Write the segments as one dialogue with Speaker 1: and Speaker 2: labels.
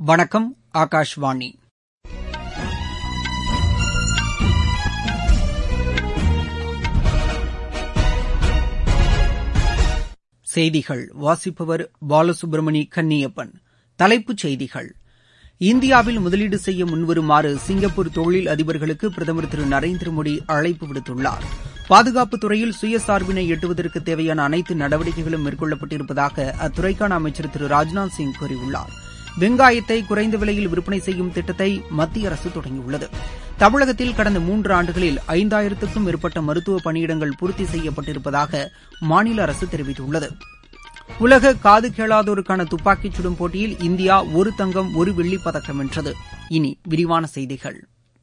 Speaker 1: வணக்கம் ஆகாஷ்வாணி செய்திகள் வாசிப்பவர் பாலசுப்ரமணி கன்னியப்பன் தலைப்புச் செய்திகள் இந்தியாவில் முதலீடு செய்ய முன்வருமாறு சிங்கப்பூர் தொழில் அதிபர்களுக்கு பிரதமர் திரு நரேந்திர மோடி அழைப்பு விடுத்துள்ளார் பாதுகாப்புத் துறையில் சுயசார்பினை எட்டுவதற்கு தேவையான அனைத்து நடவடிக்கைகளும் மேற்கொள்ளப்பட்டிருப்பதாக அத்துறைக்கான அமைச்சர் திரு ராஜ்நாத் சிங் கூறியுள்ளார் வெங்காயத்தை குறைந்த விலையில் விற்பனை செய்யும் திட்டத்தை மத்திய அரசு தொடங்கியுள்ளது தமிழகத்தில் கடந்த மூன்று ஆண்டுகளில் ஐந்தாயிரத்துக்கும் மேற்பட்ட மருத்துவ பணியிடங்கள் பூர்த்தி செய்யப்பட்டிருப்பதாக மாநில அரசு தெரிவித்துள்ளது உலக காது கேளாதோருக்கான துப்பாக்கிச் சுடும் போட்டியில் இந்தியா ஒரு தங்கம் ஒரு வெள்ளிப் பதக்கம் வென்றது இனி விரிவான செய்திகள்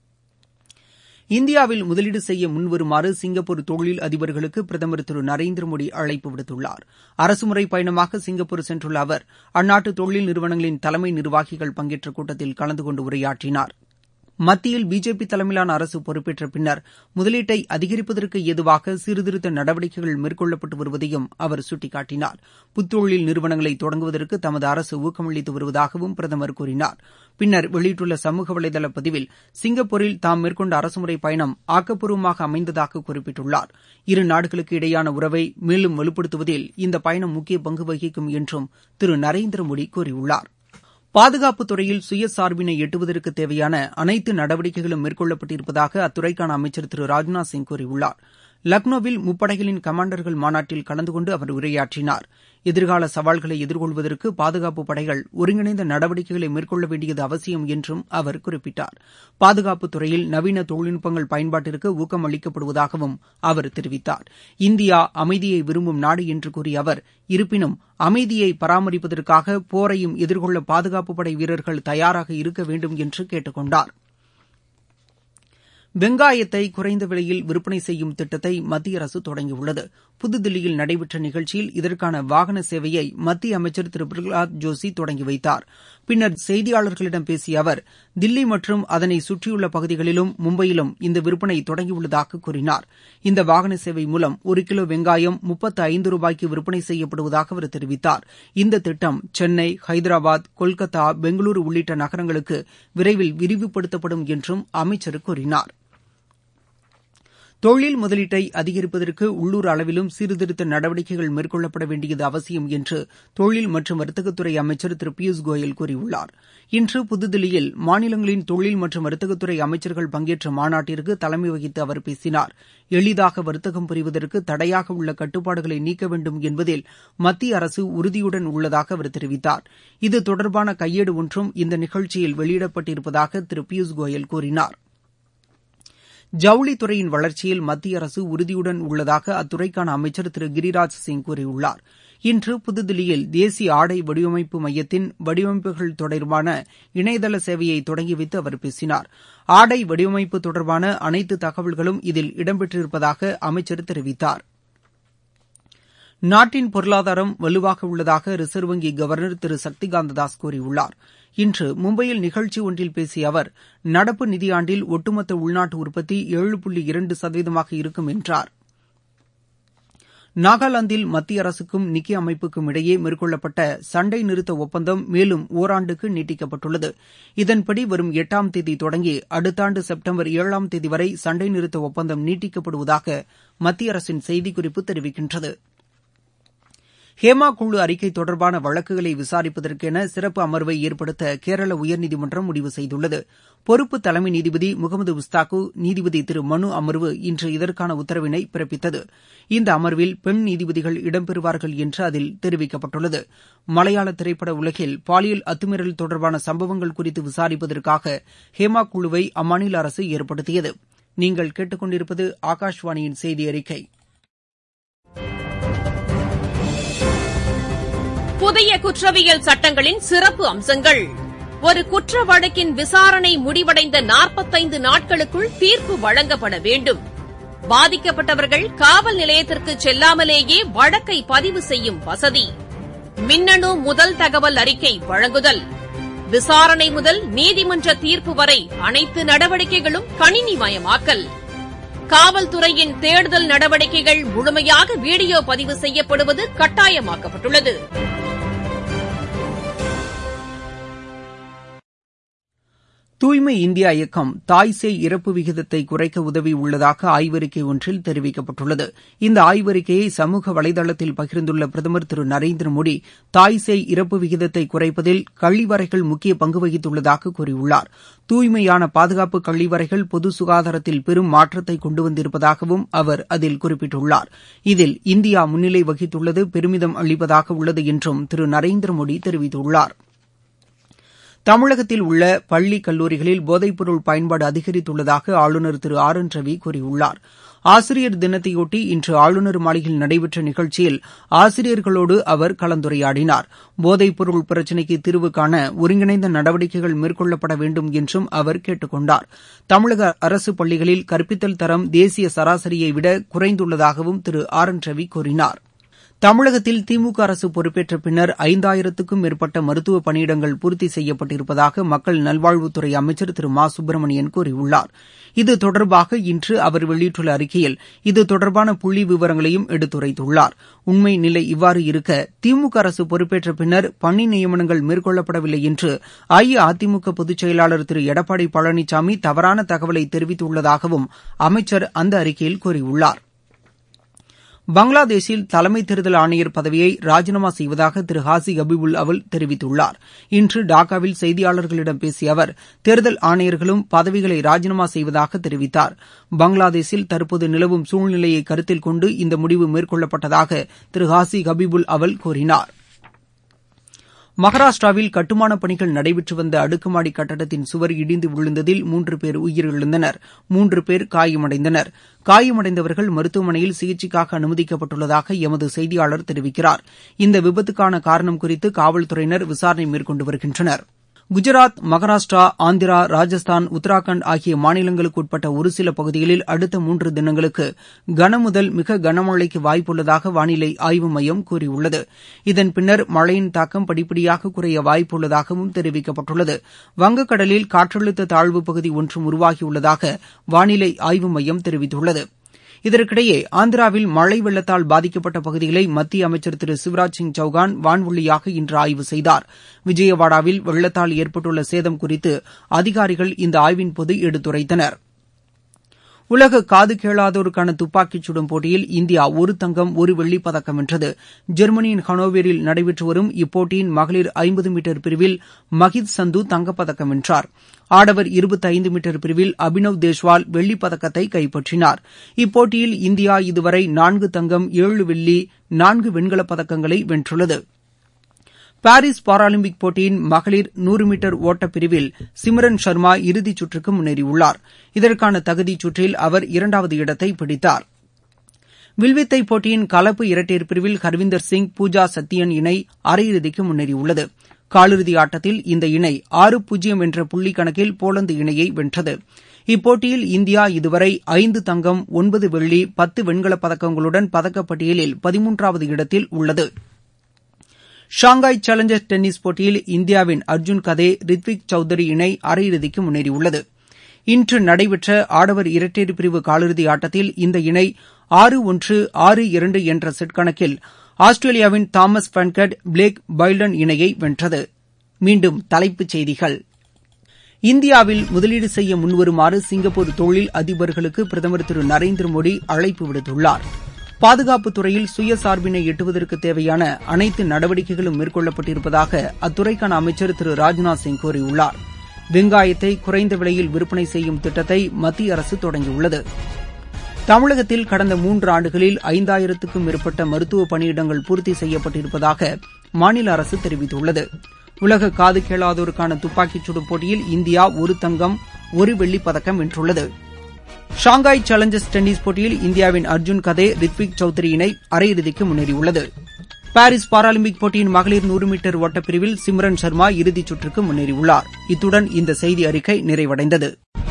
Speaker 1: இந்தியாவில் முதலீடு செய்ய முன்வருமாறு சிங்கப்பூர் தொழில் அதிபர்களுக்கு பிரதமர் திரு நரேந்திர மோடி அழைப்பு விடுத்துள்ளார் அரசுமுறை பயணமாக சிங்கப்பூர் சென்றுள்ள அவர் அந்நாட்டு தொழில் நிறுவனங்களின் தலைமை நிர்வாகிகள் பங்கேற்ற கூட்டத்தில் கலந்து கொண்டு உரையாற்றினார் மத்தியில் பிஜேபி தலைமையிலான அரசு பொறுப்பேற்ற பின்னர் முதலீட்டை அதிகரிப்பதற்கு ஏதுவாக சீர்திருத்த நடவடிக்கைகள் மேற்கொள்ளப்பட்டு வருவதையும் அவர் சுட்டிக்காட்டினார் புத்தொழில் நிறுவனங்களை தொடங்குவதற்கு தமது அரசு ஊக்கமளித்து வருவதாகவும் பிரதமர் கூறினார் பின்னர் வெளியிட்டுள்ள சமூக வலைதள பதிவில் சிங்கப்பூரில் தாம் மேற்கொண்ட அரசுமுறை பயணம் ஆக்கப்பூர்வமாக அமைந்ததாக குறிப்பிட்டுள்ளார் இரு நாடுகளுக்கு இடையேயான உறவை மேலும் வலுப்படுத்துவதில் இந்த பயணம் முக்கிய பங்கு வகிக்கும் என்றும் திரு நரேந்திர மோடி கூறியுள்ளார் பாதுகாப்புத் துறையில் சுயசார்பினை எட்டுவதற்கு தேவையான அனைத்து நடவடிக்கைகளும் மேற்கொள்ளப்பட்டிருப்பதாக அத்துறைக்கான அமைச்சர் திரு ராஜ்நாத் சிங் கூறியுள்ளார் லக்னோவில் முப்படைகளின் கமாண்டர்கள் மாநாட்டில் கலந்து கொண்டு அவர் உரையாற்றினார் எதிர்கால சவால்களை எதிர்கொள்வதற்கு பாதுகாப்புப் படைகள் ஒருங்கிணைந்த நடவடிக்கைகளை மேற்கொள்ள வேண்டியது அவசியம் என்றும் அவர் குறிப்பிட்டார் பாதுகாப்புத் துறையில் நவீன தொழில்நுட்பங்கள் பயன்பாட்டிற்கு ஊக்கம் அளிக்கப்படுவதாகவும் அவர் தெரிவித்தார் இந்தியா அமைதியை விரும்பும் நாடு என்று கூறிய அவர் இருப்பினும் அமைதியை பராமரிப்பதற்காக போரையும் எதிர்கொள்ள பாதுகாப்புப் படை வீரர்கள் தயாராக இருக்க வேண்டும் என்று கேட்டுக் கொண்டார் வெங்காயத்தை குறைந்த விலையில் விற்பனை செய்யும் திட்டத்தை மத்திய அரசு தொடங்கியுள்ளது புதுதில்லியில் நடைபெற்ற நிகழ்ச்சியில் இதற்கான வாகன சேவையை மத்திய அமைச்சர் திரு பிரகலாத் ஜோஷி தொடங்கி வைத்தார் பின்னர் செய்தியாளர்களிடம் பேசிய அவர் தில்லி மற்றும் அதனை சுற்றியுள்ள பகுதிகளிலும் மும்பையிலும் இந்த விற்பனை தொடங்கியுள்ளதாக கூறினார் இந்த வாகன சேவை மூலம் ஒரு கிலோ வெங்காயம் முப்பத்து ஐந்து ரூபாய்க்கு விற்பனை செய்யப்படுவதாக அவர் தெரிவித்தார் இந்த திட்டம் சென்னை ஹைதராபாத் கொல்கத்தா பெங்களூரு உள்ளிட்ட நகரங்களுக்கு விரைவில் விரிவுபடுத்தப்படும் என்றும் அமைச்சர் கூறினார் தொழில் முதலீட்டை அதிகரிப்பதற்கு உள்ளூர் அளவிலும் சீர்திருத்த நடவடிக்கைகள் மேற்கொள்ளப்பட வேண்டியது அவசியம் என்று தொழில் மற்றும் வர்த்தகத்துறை அமைச்சர் திரு பியூஷ் கோயல் கூறியுள்ளார் இன்று புதுதில்லியில் மாநிலங்களின் தொழில் மற்றும் வர்த்தகத்துறை அமைச்சர்கள் பங்கேற்ற மாநாட்டிற்கு தலைமை வகித்து அவர் பேசினார் எளிதாக வர்த்தகம் புரிவதற்கு தடையாக உள்ள கட்டுப்பாடுகளை நீக்க வேண்டும் என்பதில் மத்திய அரசு உறுதியுடன் உள்ளதாக அவர் தெரிவித்தார் இது தொடர்பான கையேடு ஒன்றும் இந்த நிகழ்ச்சியில் வெளியிடப்பட்டிருப்பதாக திரு பியூஷ் கோயல் கூறினார் ஜவுளித்துறையின் வளர்ச்சியில் மத்திய அரசு உறுதியுடன் உள்ளதாக அத்துறைக்கான அமைச்சர் திரு கிரிராஜ் சிங் கூறியுள்ளார் இன்று புதுதில்லியில் தேசிய ஆடை வடிவமைப்பு மையத்தின் வடிவமைப்புகள் தொடர்பான இணையதள சேவையை தொடங்கி வைத்து அவர் பேசினார் ஆடை வடிவமைப்பு தொடர்பான அனைத்து தகவல்களும் இதில் இடம்பெற்றிருப்பதாக அமைச்சர் தெரிவித்தார் நாட்டின் பொருளாதாரம் வலுவாக உள்ளதாக ரிசர்வ் வங்கி கவர்னர் திரு சக்திகாந்த தாஸ் கூறியுள்ளார் இன்று மும்பையில் நிகழ்ச்சி ஒன்றில் பேசிய அவர் நடப்பு நிதியாண்டில் ஒட்டுமொத்த உள்நாட்டு உற்பத்தி ஏழு புள்ளி இரண்டு சதவீதமாக இருக்கும் என்றார் நாகாலாந்தில் மத்திய அரசுக்கும் நிக்கி அமைப்புக்கும் இடையே மேற்கொள்ளப்பட்ட சண்டை நிறுத்த ஒப்பந்தம் மேலும் ஒராண்டுக்கு நீட்டிக்கப்பட்டுள்ளது இதன்படி வரும் எட்டாம் தேதி தொடங்கி அடுத்த ஆண்டு செப்டம்பர் ஏழாம் தேதி வரை சண்டை நிறுத்த ஒப்பந்தம் நீட்டிக்கப்படுவதாக மத்திய அரசின் செய்திக்குறிப்பு தெரிவிக்கின்றது ஹேமா குழு அறிக்கை தொடர்பான வழக்குகளை விசாரிப்பதற்கென சிறப்பு அமர்வை ஏற்படுத்த கேரள உயர்நீதிமன்றம் முடிவு செய்துள்ளது பொறுப்பு தலைமை நீதிபதி முகமது முஸ்தாக்கு நீதிபதி திரு மனு அமர்வு இன்று இதற்கான உத்தரவினை பிறப்பித்தது இந்த அமர்வில் பெண் நீதிபதிகள் இடம்பெறுவார்கள் என்று அதில் தெரிவிக்கப்பட்டுள்ளது மலையாள திரைப்பட உலகில் பாலியல் அத்துமீறல் தொடர்பான சம்பவங்கள் குறித்து விசாரிப்பதற்காக ஹேமா குழுவை அம்மாநில அரசு ஏற்படுத்தியது நீங்கள் கேட்டுக்கொண்டிருப்பது ஆகாஷ்வாணியின் செய்தி அறிக்கை
Speaker 2: புதிய குற்றவியல் சட்டங்களின் சிறப்பு அம்சங்கள் ஒரு குற்ற வழக்கின் விசாரணை முடிவடைந்த நாற்பத்தைந்து நாட்களுக்குள் தீர்ப்பு வழங்கப்பட வேண்டும் பாதிக்கப்பட்டவர்கள் காவல் நிலையத்திற்கு செல்லாமலேயே வழக்கை பதிவு செய்யும் வசதி மின்னணு முதல் தகவல் அறிக்கை வழங்குதல் விசாரணை முதல் நீதிமன்ற தீர்ப்பு வரை அனைத்து நடவடிக்கைகளும் கணினிமயமாக்கல் காவல்துறையின் தேடுதல் நடவடிக்கைகள் முழுமையாக வீடியோ பதிவு செய்யப்படுவது கட்டாயமாக்கப்பட்டுள்ளது
Speaker 1: தூய்மை இந்தியா இயக்கம் தாய்சேய் இறப்பு விகிதத்தை குறைக்க உதவியுள்ளதாக ஆய்வறிக்கை ஒன்றில் தெரிவிக்கப்பட்டுள்ளது இந்த ஆய்வறிக்கையை சமூக வலைதளத்தில் பகிர்ந்துள்ள பிரதமர் திரு நரேந்திர மோடி தாய்சேய் இறப்பு விகிதத்தை குறைப்பதில் கழிவறைகள் முக்கிய பங்கு வகித்துள்ளதாக கூறியுள்ளார் தூய்மையான பாதுகாப்பு கழிவறைகள் பொது சுகாதாரத்தில் பெரும் மாற்றத்தை கொண்டு வந்திருப்பதாகவும் அவர் அதில் குறிப்பிட்டுள்ளார் இதில் இந்தியா முன்னிலை வகித்துள்ளது பெருமிதம் அளிப்பதாக உள்ளது என்றும் திரு நரேந்திர மோடி தெரிவித்துள்ளார் தமிழகத்தில் உள்ள பள்ளி கல்லூரிகளில் போதைப்பொருள் பயன்பாடு அதிகரித்துள்ளதாக ஆளுநர் திரு ஆர் என் ரவி கூறியுள்ளார் ஆசிரியர் தினத்தையொட்டி இன்று ஆளுநர் மாளிகையில் நடைபெற்ற நிகழ்ச்சியில் ஆசிரியர்களோடு அவர் கலந்துரையாடினார் போதைப்பொருள் பிரச்சினைக்கு தீர்வு காண ஒருங்கிணைந்த நடவடிக்கைகள் மேற்கொள்ளப்பட வேண்டும் என்றும் அவர் கேட்டுக் கொண்டார் தமிழக அரசு பள்ளிகளில் கற்பித்தல் தரம் தேசிய சராசரியை விட குறைந்துள்ளதாகவும் திரு ஆர் என் ரவி கூறினார் தமிழகத்தில் திமுக அரசு பொறுப்பேற்ற பின்னர் ஐந்தாயிரத்துக்கும் மேற்பட்ட மருத்துவ பணியிடங்கள் பூர்த்தி செய்யப்பட்டிருப்பதாக மக்கள் நல்வாழ்வுத்துறை அமைச்சர் திரு மா சுப்பிரமணியன் கூறியுள்ளார் இது தொடர்பாக இன்று அவர் வெளியிட்டுள்ள அறிக்கையில் இது தொடர்பான புள்ளி விவரங்களையும் எடுத்துரைத்துள்ளார் உண்மை நிலை இவ்வாறு இருக்க திமுக அரசு பொறுப்பேற்ற பின்னர் பணி நியமனங்கள் மேற்கொள்ளப்படவில்லை என்று அஇஅதிமுக பொதுச் செயலாளர் திரு எடப்பாடி பழனிசாமி தவறான தகவலை தெரிவித்துள்ளதாகவும் அமைச்சர் அந்த அறிக்கையில் கூறியுள்ளார் பங்களாதேஷில் தலைமை தேர்தல் ஆணையர் பதவியை ராஜினாமா செய்வதாக திரு ஹாசி ஹபீபுல் அவல் தெரிவித்துள்ளார் இன்று டாக்காவில் செய்தியாளர்களிடம் பேசிய அவர் தேர்தல் ஆணையர்களும் பதவிகளை ராஜினாமா செய்வதாக தெரிவித்தார் பங்களாதேஷில் தற்போது நிலவும் சூழ்நிலையை கருத்தில் கொண்டு இந்த முடிவு மேற்கொள்ளப்பட்டதாக திரு ஹாசி ஹபீபுல் அவல் கூறினார் மகாராஷ்டிராவில் கட்டுமானப் பணிகள் நடைபெற்று வந்த அடுக்குமாடி கட்டடத்தின் சுவர் இடிந்து விழுந்ததில் மூன்று பேர் உயிரிழந்தனர் மூன்று பேர் காயமடைந்தனர் காயமடைந்தவர்கள் மருத்துவமனையில் சிகிச்சைக்காக அனுமதிக்கப்பட்டுள்ளதாக எமது செய்தியாளர் தெரிவிக்கிறார் இந்த விபத்துக்கான காரணம் குறித்து காவல்துறையினர் விசாரணை மேற்கொண்டு வருகின்றனர் குஜராத் மகாராஷ்டிரா ஆந்திரா ராஜஸ்தான் உத்தராகண்ட் ஆகிய மாநிலங்களுக்கு உட்பட்ட ஒரு சில பகுதிகளில் அடுத்த மூன்று தினங்களுக்கு கனமுதல் மிக கனமழைக்கு வாய்ப்புள்ளதாக வானிலை ஆய்வு மையம் கூறியுள்ளது இதன் பின்னர் மழையின் தாக்கம் படிப்படியாக குறைய வாய்ப்புள்ளதாகவும் தெரிவிக்கப்பட்டுள்ளது வங்கக்கடலில் காற்றழுத்த தாழ்வு பகுதி ஒன்றும் உருவாகியுள்ளதாக வானிலை ஆய்வு மையம் தெரிவித்துள்ளது இதற்கிடையே ஆந்திராவில் மழை வெள்ளத்தால் பாதிக்கப்பட்ட பகுதிகளை மத்திய அமைச்சர் திரு சிவராஜ் சிங் சௌகான் வான்வழியாக இன்று ஆய்வு செய்தார் விஜயவாடாவில் வெள்ளத்தால் ஏற்பட்டுள்ள சேதம் குறித்து அதிகாரிகள் இந்த ஆய்வின்போது எடுத்துரைத்தனர் உலக காது கேளாதோருக்கான துப்பாக்கிச் சுடும் போட்டியில் இந்தியா ஒரு தங்கம் ஒரு வெள்ளிப் பதக்கம் வென்றது ஜெர்மனியின் ஹனோவரில் நடைபெற்று வரும் இப்போட்டியின் மகளிர் ஐம்பது மீட்டர் பிரிவில் மஹித் சந்து தங்கப்பதக்கம் வென்றார் ஆடவர் இருபத்தைந்து மீட்டர் பிரிவில் அபினவ் தேஷ்வால் வெள்ளிப் பதக்கத்தை கைப்பற்றினார் இப்போட்டியில் இந்தியா இதுவரை நான்கு தங்கம் ஏழு வெள்ளி நான்கு வெண்கலப் பதக்கங்களை வென்றுள்ளது பாரிஸ் பாராலிம்பிக் போட்டியின் மகளிர் நூறு மீட்டர் ஓட்டப் பிரிவில் சிம்ரன் ஷர்மா இறுதிச் சுற்றுக்கு முன்னேறியுள்ளார் இதற்கான தகுதிச் சுற்றில் அவர் இரண்டாவது இடத்தை பிடித்தார் வில்வித்தை போட்டியின் கலப்பு இரட்டையர் பிரிவில் ஹர்விந்தர் சிங் பூஜா சத்தியன் இணை அரையிறுதிக்கு முன்னேறியுள்ளது காலிறுதி ஆட்டத்தில் இந்த இணை ஆறு பூஜ்ஜியம் என்ற புள்ளி கணக்கில் போலந்து இணையை வென்றது இப்போட்டியில் இந்தியா இதுவரை ஐந்து தங்கம் ஒன்பது வெள்ளி பத்து வெண்கலப் பதக்கங்களுடன் பதக்கப்பட்டியலில் பதிமூன்றாவது இடத்தில் உள்ளது ஷாங்காய் சேலஞ்சர்ஸ் டென்னிஸ் போட்டியில் இந்தியாவின் அர்ஜுன் கதே ரித்விக் சௌத்ரி இணை அரையிறுதிக்கு முன்னேறியுள்ளது இன்று நடைபெற்ற ஆடவர் இரட்டையர் பிரிவு காலிறுதி ஆட்டத்தில் இந்த இணை ஆறு ஒன்று ஆறு இரண்டு என்ற செட் கணக்கில் ஆஸ்திரேலியாவின் தாமஸ் பன்கட் பிளேக் பைல்டன் இணையை வென்றது மீண்டும் தலைப்புச் செய்திகள் இந்தியாவில் முதலீடு செய்ய முன்வருமாறு சிங்கப்பூர் தொழில் அதிபர்களுக்கு பிரதமர் திரு நரேந்திர மோடி அழைப்பு விடுத்துள்ளார் பாதுகாப்புத் துறையில் சுயசார்பினை எட்டுவதற்கு தேவையான அனைத்து நடவடிக்கைகளும் மேற்கொள்ளப்பட்டிருப்பதாக அத்துறைக்கான அமைச்சர் திரு ராஜ்நாத் சிங் கூறியுள்ளார் வெங்காயத்தை குறைந்த விலையில் விற்பனை செய்யும் திட்டத்தை மத்திய அரசு தொடங்கியுள்ளது தமிழகத்தில் கடந்த மூன்று ஆண்டுகளில் ஐந்தாயிரத்துக்கும் மேற்பட்ட மருத்துவ பணியிடங்கள் பூர்த்தி செய்யப்பட்டிருப்பதாக மாநில அரசு தெரிவித்துள்ளது உலக காது கேளாதோருக்கான துப்பாக்கிச் சுடும் போட்டியில் இந்தியா ஒரு தங்கம் ஒரு வெள்ளிப் பதக்கம் வென்றுள்ளது ஷாங்காய் சேலஞ்சர்ஸ் டென்னிஸ் போட்டியில் இந்தியாவின் அர்ஜுன் கதே ரித்விக் சௌத்ரி இணை அரையிறுதிக்கு முன்னேறியுள்ளது பாரிஸ் பாராலிம்பிக் போட்டியின் மகளிர் நூறு மீட்டர் ஓட்டப்பிரிவில் சிம்ரன் சர்மா இறுதிச் சுற்றுக்கு முன்னேறியுள்ளார் இத்துடன் இந்த செய்தி அறிக்கை நிறைவடைந்தது